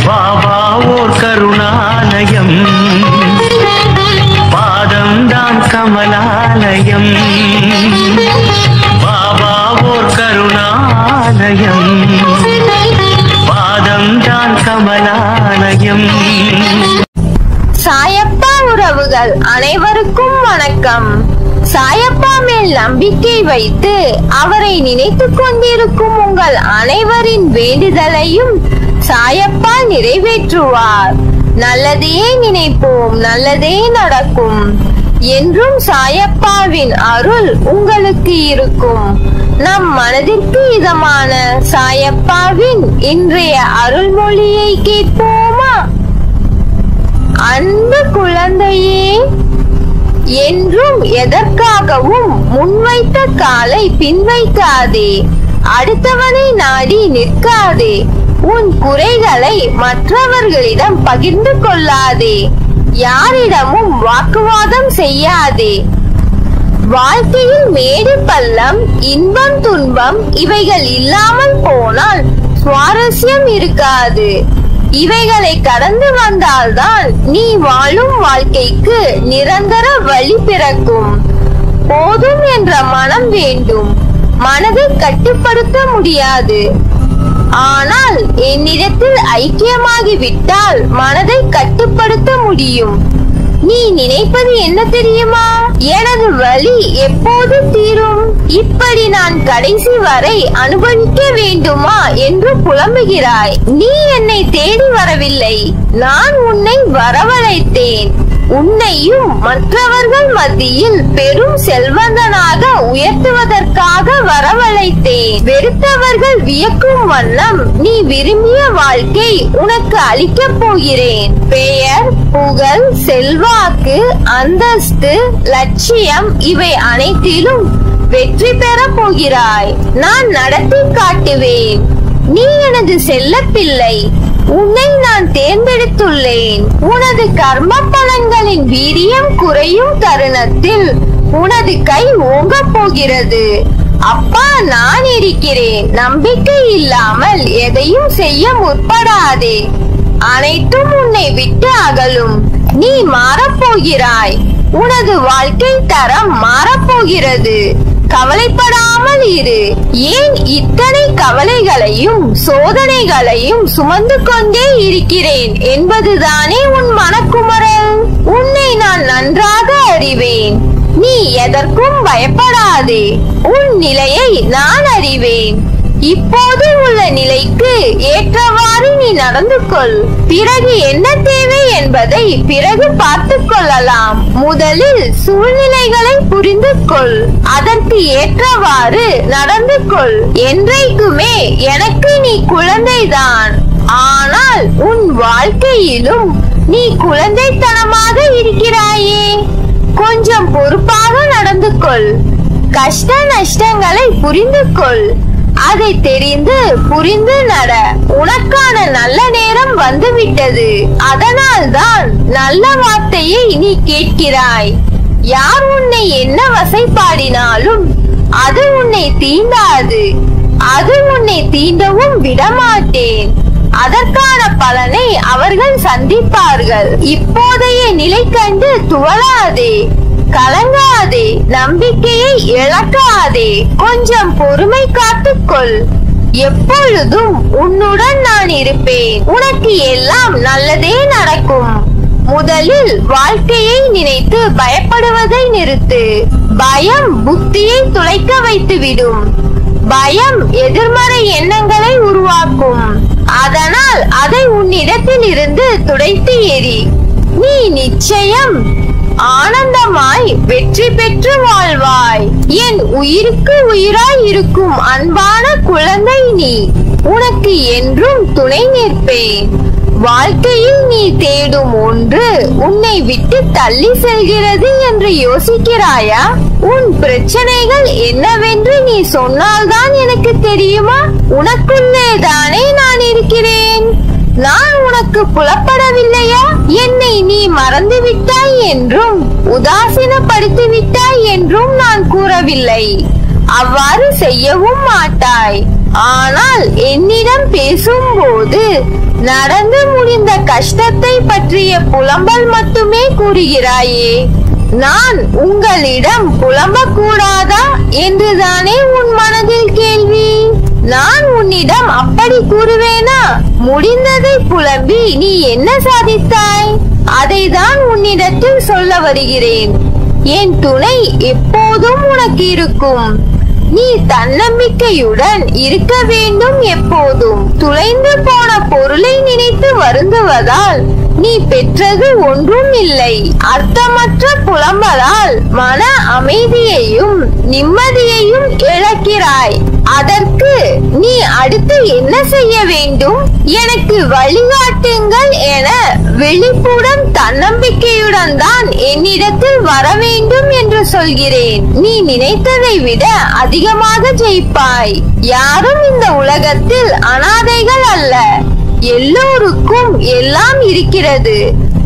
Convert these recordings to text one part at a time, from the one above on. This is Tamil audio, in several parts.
பாபா ஓர் கருணாலயம் பாதம்தான் கமலாலயம் பாபா ஓர் கருணாலயம் பாதம்தான் கமலாலயம் சாயப்பா உறவுகள் அனைவருக்கும் வணக்கம் சாயப்பா மேல் நம்பிக்கை வைத்து அவரை நினைத்துக் கொண்டிருக்கும் உங்கள் அனைவரின் வேண்டுதலையும் சாயப்பா நிறைவேற்றுவார் நல்லதையே நினைப்போம் நல்லதே நடக்கும் என்றும் சாயப்பாவின் அருள் உங்களுக்கு இருக்கும் நம் மனதிற்கு இதமான சாயப்பாவின் இன்றைய அருள்மொழியை கேட்போமா அன்பு குழந்தையே என்றும் எதற்காகவும் முன்வைத்த காலை பின்வைக்காதே அடுத்தவனை நாடி நிற்காதே உன் குறைகளை மற்றவர்களிடம் பகிர்ந்து கொள்ளாதே யாரிடமும் வாக்குவாதம் செய்யாதே வாழ்க்கையில் மேடு பள்ளம் இன்பம் துன்பம் இவைகள் இல்லாமல் போனால் சுவாரஸ்யம் இருக்காது இவைகளை கடந்து வந்தால்தான் நீ வாழும் வாழ்க்கைக்கு நிரந்தர வழி பிறக்கும் போதும் என்ற மனம் வேண்டும் மனதை கட்டுப்படுத்த முடியாது ஆனால் என்னிடத்தில் ஐக்கியமாகி விட்டால் மனதை கட்டுப்படுத்த முடியும் நீ நினைப்பது என்ன தெரியுமா எனது வலி எப்போது தீரும் இப்படி நான் கடைசி வரை அனுபவிக்க வேண்டுமா என்று புலம்புகிறாய் நீ என்னை தேடி வரவில்லை நான் உன்னை வரவழைத்தேன் உன்னையும் மற்றவர்கள் மத்தியில் பெரும் செல்வந்தனாக உயர்த்துவதற்காக வரவழைத்தேன் வெறுத்தவர்கள் வியக்கும் வண்ணம் நீ விரும்பிய வாழ்க்கை உனக்கு அளிக்கப் போகிறேன் பெயர் புகழ் செல்வாக்கு அந்தஸ்து லட்சியம் இவை அனைத்திலும் வெற்றி பெறப் போகிறாய் நான் நடத்தி காட்டுவேன் நீ எனது செல்லப்பிள்ளை உன்னை நான் தேர்ந்தெடுத்துள்ளேன் உனது கர்ம பலன்களின் வீரியம் குறையும் தருணத்தில் உனது கை ஓங்கப் போகிறது அப்பா நான் இருக்கிறேன் நம்பிக்கை இல்லாமல் எதையும் செய்ய முற்படாதே அனைத்தும் உன்னை விட்டு அகலும் நீ மாறப்போகிறாய் உனது வாழ்க்கை தரம் மாறப்போகிறது கவலைப்படாமல் இரு ஏன் இத்தனை கவலைகளையும் சோதனைகளையும் சுமந்து கொண்டே இருக்கிறேன் என்பதுதானே உன் மனக்குமரல் உன்னை நான் நன்றாக அறிவேன் நீ எதற்கும் பயப்படாதே உன் நிலையை நான் அறிவேன் இப்போது உள்ள நிலைக்கு ஏற்றவாறு நீ நடந்து கொள் பிறகு என்ன தேவை என்பதை பிறகு பார்த்துக் கொள்ளலாம் முதலில் சூழ்நிலைகளை புரிந்து கொள் அதற்கு ஏற்றவாறு நடந்து கொள் என்றைக்குமே எனக்கு நீ குழந்தைதான் ஆனால் உன் வாழ்க்கையிலும் நீ குழந்தைத்தனமாக இருக்கிறாயே கொஞ்சம் பொறுப்பாக நடந்து கொள் கஷ்ட நஷ்டங்களை புரிந்து கொள் அதை தெரிந்து புரிந்து நட உனக்கான நல்ல நேரம் வந்துவிட்டது அதனால்தான் நல்ல வார்த்தையை நீ கேட்கிறாய் யார் உன்னை என்ன வசைப்பாடினாலும் அது உன்னை தீண்டாது அது உன்னை தீண்டவும் விடமாட்டேன் அதற்கான பலனை அவர்கள் சந்திப்பார்கள் இப்போதைய நிலை கண்டு துவளாதே கலங்காதே நம்பிக்கையை இழக்காதே கொஞ்சம் பொறுமை காத்துக்கொள் எப்பொழுதும் உன்னுடன் நான் இருப்பேன் உனக்கு எல்லாம் நல்லதே நடக்கும் முதலில் வாழ்க்கையை நினைத்து பயப்படுவதை நிறுத்து பயம் புத்தியை துளைக்க வைத்துவிடும் பயம் எதிர்மறை எண்ணங்களை உருவாக்கும் அதனால் அதை உன்னிடத்தில் இருந்து துடைத்து எறி நீ நிச்சயம் ஆனந்தமாய் வெற்றி பெற்று வாழ்வாய் என் உயிருக்கு உயிராய் இருக்கும் அன்பான குழந்தை நீ உனக்கு என்றும் துணை நிற்பேன் வாழ்க்கையில் நீ தேடும் ஒன்று உன்னை விட்டு தள்ளி செல்கிறது என்று யோசிக்கிறாயா உன் பிரச்சனைகள் என்னவென்று நீ சொன்னால்தான் எனக்கு தெரியுமா உனக்குள்ளே தானே நான் இருக்கிறேன் நான் உனக்கு புலப்படவில்லையா என்னை நீ மறந்து விட்டாய் என்றும் உதாசீனப்படுத்தி விட்டாய் என்றும் நான் கூறவில்லை அவ்வாறு செய்யவும் மாட்டாய் ஆனால் என்னிடம் பேசும்போது நடந்து முடிந்த கஷ்டத்தை பற்றிய புலம்பல் மட்டுமே கூறுகிறாயே நான் உங்களிடம் புலம்பக்கூடாதா என்றுதானே உன் மனதில் கேள்வி நான் உன்னிடம் அப்படி கூறுவேனா முடிந்ததை புலம்பி நீ என்ன சாதித்தாய் அதை தான் உன்னிடத்தில் சொல்ல வருகிறேன் என் துணை எப்போதும் உனக்கு இருக்கும் நீ தன்னம்பிக்கையுடன் இருக்க வேண்டும் எப்போதும் துளைந்து போன பொருளை நினைத்து வருந்துவதால் நீ பெற்றது ஒன்றும் இல்லை அர்த்தமற்ற புலம்பலால் மன அமைதியையும் நிம்மதியையும் இழக்கிறாய் அதற்கு நீ அடுத்து என்ன செய்ய வேண்டும் எனக்கு வழிகாட்டுங்கள் என விழிப்புடன் தன்னம்பிக்கையுடன் தான் என்னிடத்தில் வர வேண்டும் என்று சொல்கிறேன் நீ நினைத்ததை விட அதிகமாக ஜெயிப்பாய் யாரும் இந்த உலகத்தில் அனாதைகள் அல்ல எல்லோருக்கும் எல்லாம் இருக்கிறது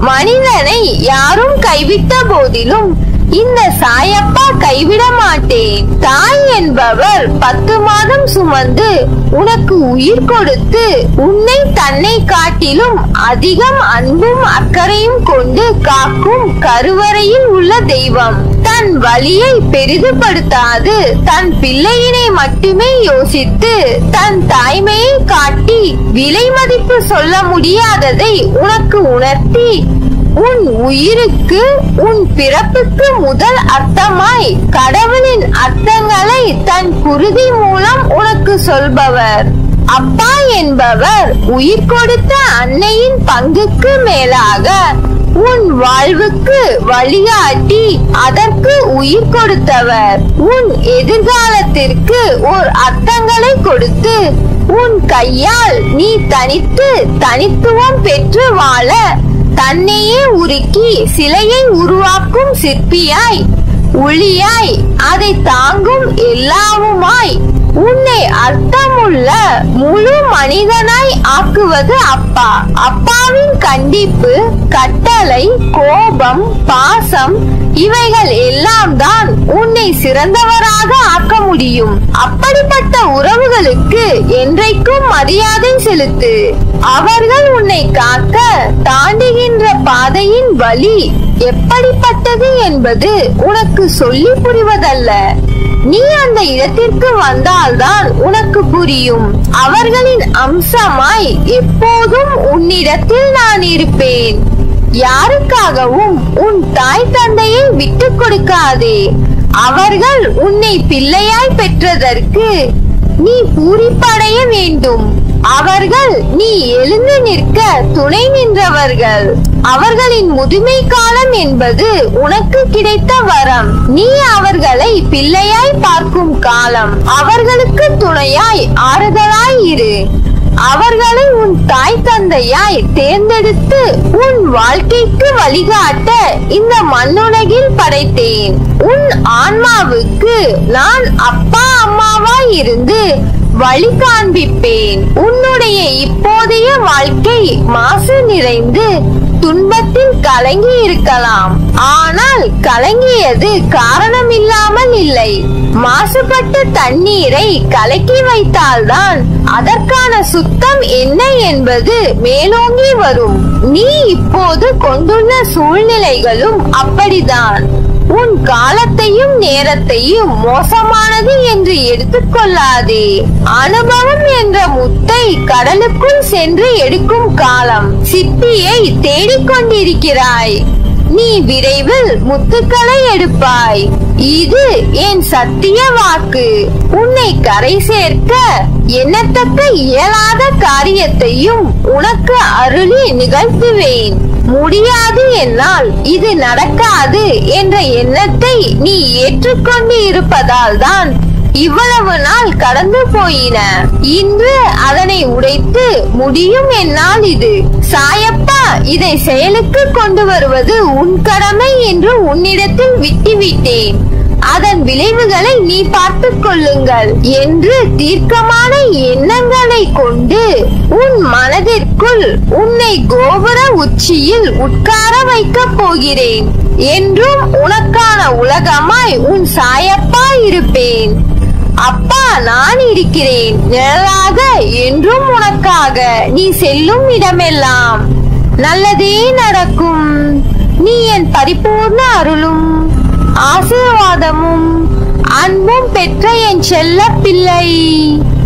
மனிதனை யாரும் கைவிட்ட போதிலும் இந்த சாயப்பா கைவிட மாட்டேன் தாய் என்பவர் பத்து மாதம் சுமந்து உனக்கு உயிர் கொடுத்து உன்னை தன்னை காட்டிலும் அதிகம் அன்பும் அக்கறையும் கொண்டு காக்கும் கருவறையில் உள்ள தெய்வம் தன் வலியை பெரிதுபடுத்தாது தன் பிள்ளையினை மட்டுமே யோசித்து தன் தாய்மையை காட்டி விலை மதிப்பு சொல்ல முடியாததை உனக்கு உணர்த்தி உன் உயிருக்கு உன் பிறப்புக்கு முதல் அர்த்தமாய் கடவுளின் அர்த்தங்களை தன் குருதி மூலம் உனக்கு சொல்பவர் அப்பா என்பவர் உயிர் கொடுத்த அன்னையின் பங்குக்கு மேலாக உன் வாழ்வுக்கு வழிகாட்டி அதற்கு உயிர் கொடுத்தவர் உன் எதிர்காலத்திற்கு ஓர் அர்த்தங்களை கொடுத்து உன் கையால் நீ தனித்து தனித்துவம் பெற்று வாழ தன்னையே உருக்கி சிலையை உருவாக்கும் சிற்பியாய் ஒளியாய் அதை தாங்கும் எல்லாவுமாய் உன்னை அர்த்தமுள்ள முழு மனிதனாய் ஆக்குவது அப்பா அப்பாவின் கண்டிப்பு கட்டளை கோபம் பாசம் இவைகள் எல்லாம் தான் உன்னை சிறந்தவராக ஆக்க முடியும் அப்படிப்பட்ட உறவுகளுக்கு என்றைக்கும் மரியாதை செலுத்து அவர்கள் உன்னை காக்க தாண்டுகின்ற பாதையின் வழி எப்படிப்பட்டது என்பது உனக்கு சொல்லி புரிவதல்ல நீ அந்த இடத்திற்கு வந்தால்தான் உனக்கு புரியும் அவர்களின் அம்சமாய் எப்போதும் உன்னிடத்தில் நான் இருப்பேன் யாருக்காகவும் உன் தாய் தந்தையை விட்டு கொடுக்காதே அவர்கள் உன்னை பிள்ளையாய் பெற்றதற்கு நீ பூரிப்படைய வேண்டும் அவர்கள் நீ எழுந்து நிற்க துணை நின்றவர்கள் அவர்களின் முதுமை காலம் என்பது உனக்கு கிடைத்த வரம் நீ அவர்களை பிள்ளையாய் பார்க்கும் காலம் அவர்களுக்கு துணையாய் ஆறுதலாய் இரு அவர்களை உன் தாய் தந்தையாய் தேர்ந்தெடுத்து உன் வாழ்க்கைக்கு வழிகாட்ட இந்த மண்ணுலகில் படைத்தேன் உன் ஆன்மாவுக்கு நான் அப்பா அம்மாவாய் இருந்து வழி காண்பிப்பேன் உன்னுடைய இப்போதைய வாழ்க்கை மாசு நிறைந்து துன்பத்தில் கலங்கி இருக்கலாம் ஆனால் கலங்கியது காரணமில்லாமல் இல்லை மாசுபட்ட தண்ணீரை கலக்கி வைத்தால்தான் அதற்கான சுத்தம் என்ன என்பது மேலோங்கி வரும் நீ இப்போது கொண்டுள்ள சூழ்நிலைகளும் அப்படிதான் உன் காலத்தையும் நேரத்தையும் மோசமானது என்று எடுத்துக்கொள்ளாதே அனுபவம் என்ற முத்தை கடலுக்குள் சென்று எடுக்கும் காலம் சிப்பியை தேடிக்கொண்டிருக்கிறாய் நீ விரைவில் முத்துக்களை எடுப்பாய் இது என் சத்திய வாக்கு உன்னை கரை சேர்க்க எண்ணத்தக்க இயலாத காரியத்தையும் உனக்கு அருளி நிகழ்த்துவேன் முடியாது என்னால் இது நடக்காது என்ற எண்ணத்தை நீ ஏற்றுக்கொண்டு இருப்பதால் தான் இவ்வளவு நாள் கடந்து போயின இன்று அதனை உடைத்து முடியும் என்னால் இது சாயப்பா இதை செயலுக்கு கொண்டு வருவது உன் கடமை என்று உன்னிடத்தில் விட்டுவிட்டேன் அதன் விளைவுகளை நீ பார்த்துக் கொள்ளுங்கள் என்று தீர்க்கமான எண்ணங்களை கொண்டு உன் மனதிற்குள் உன்னை கோபுர உச்சியில் உட்கார வைக்கப் போகிறேன் என்றும் உனக்கான உலகமாய் உன் சாயப்பா இருப்பேன் அப்பா நான் இருக்கிறேன் நிழலாக என்றும் உனக்காக நீ செல்லும் இடமெல்லாம் நல்லதே நடக்கும் நீ என் பரிபூர்ண அருளும் ஆசீர்வாதமும் அன்பும் பெற்ற என் செல்ல பிள்ளை